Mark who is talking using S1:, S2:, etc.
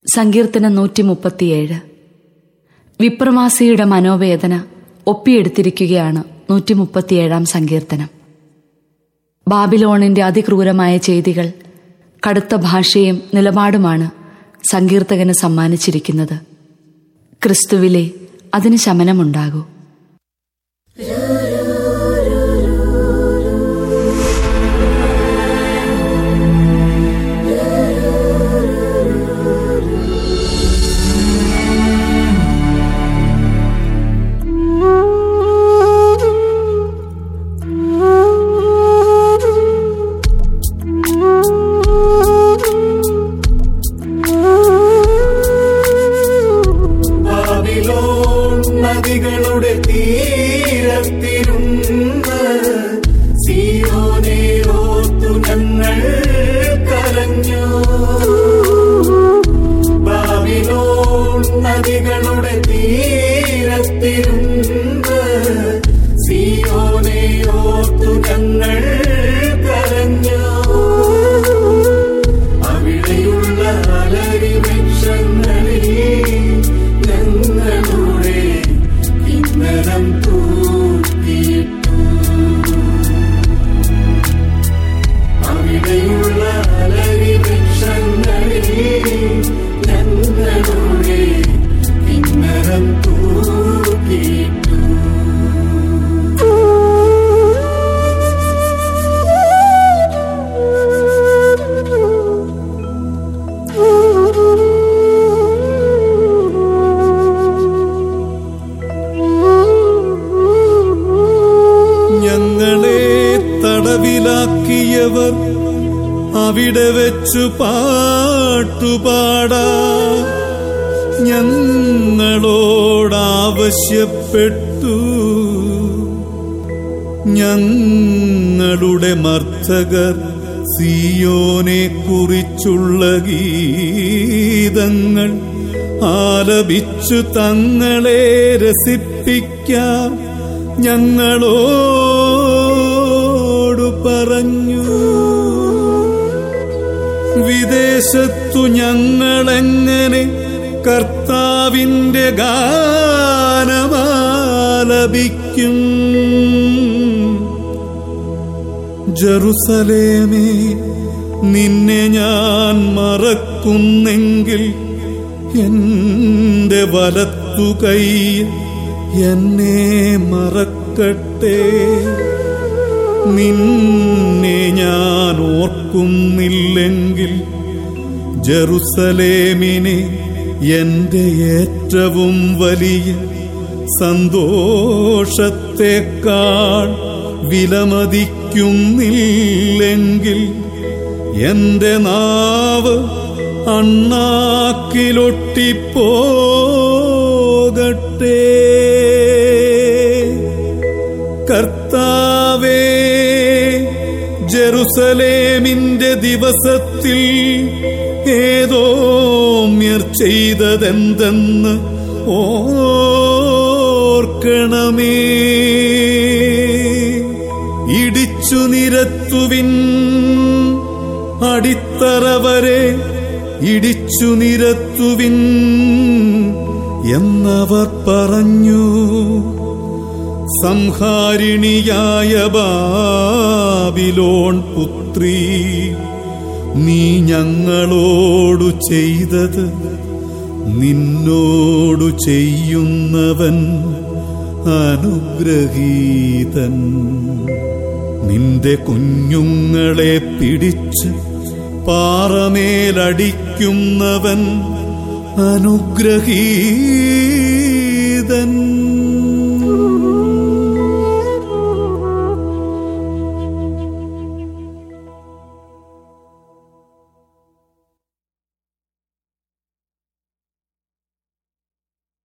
S1: സങ്കീർത്തനം നൂറ്റി മുപ്പത്തിയേഴ് വിപ്രവാസിയുടെ മനോവേദന ഒപ്പിയെടുത്തിരിക്കുകയാണ് നൂറ്റി മുപ്പത്തിയേഴാം സങ്കീർത്തനം ബാബിലോണിന്റെ അതിക്രൂരമായ ചെയ്തികൾ കടുത്ത ഭാഷയും നിലപാടുമാണ് സങ്കീർത്തകന് സമ്മാനിച്ചിരിക്കുന്നത് ക്രിസ്തുവിലെ അതിന് ശമനമുണ്ടാകൂ
S2: ബാബിലോൺ നദികളുടെ തീരത്തിരുന്ന് സിയോനെ ഓർത്തു ഞങ്ങൾ കരഞ്ഞു ബാബിലോൺ നദികളുടെ തീരത്തിരുന്ന് സിയോനെ ഓർത്തു ഞങ്ങൾ കരഞ്ഞു അവിടെയുള്ള അലരി വൃക്ഷങ്ങളിൽ ഞങ്ങളുടെ ഇന്ധനം തൂക്കിയിട്ടു അവിടെയുള്ള അലരി വൃക്ഷങ്ങളിൽ ഞങ്ങളുടെ ഇന്ധനം തൂക്കിയിട്ടു
S3: ഞങ്ങളെ തടവിലാക്കിയവർ അവിടെ വെച്ചു പാട്ടുപാടാ ഞങ്ങളോടാവശ്യപ്പെട്ടു ഞങ്ങളുടെ മർദ്ദകർ സിയോനെ കുറിച്ചുള്ള ഗീതങ്ങൾ ആലപിച്ചു തങ്ങളെ രസിപ്പിക്കാം ഞങ്ങളോടു പറഞ്ഞു വിദേശത്തു ഞങ്ങളെങ്ങനെ കർത്താവിന്റെ ഗാനമാലപിക്കും ജറുസലേമേ നിന്നെ ഞാൻ മറക്കുന്നെങ്കിൽ എന്റെ വലത്തു കൈ എന്നെ മറക്കട്ടെ നിന്നെ ഞാൻ ഓർക്കുന്നില്ലെങ്കിൽ ജറുസലേമിനെ എന്റെ ഏറ്റവും വലിയ സന്തോഷത്തെക്കാൾ വിലമതിക്കുന്നില്ലെങ്കിൽ എന്റെ നാവ് അണ്ണാക്കിലൊട്ടിപ്പോകട്ടെ കർത്താവേ ജെറുസലേമിന്റെ ദിവസത്തിൽ ഏതോമ്യർ ചെയ്തതെന്തെന്ന് ഓർക്കണമേ ഇടിച്ചു നിരത്തുവിൻ അടിത്തറ വരെ ഇടിച്ചു നിരത്തുവിൻ എന്നവർ പറഞ്ഞു സംഹാരിണിയായ ബാബിലോൺ പുത്രി നീ ഞങ്ങളോടു ചെയ്തത് നിന്നോടു ചെയ്യുന്നവൻ അനുഗ്രഹീതൻ നിന്റെ കുഞ്ഞുങ്ങളെ പിടിച്ച് പാറമേലടിക്കുന്നവൻ അനുഗ്രഹീതൻ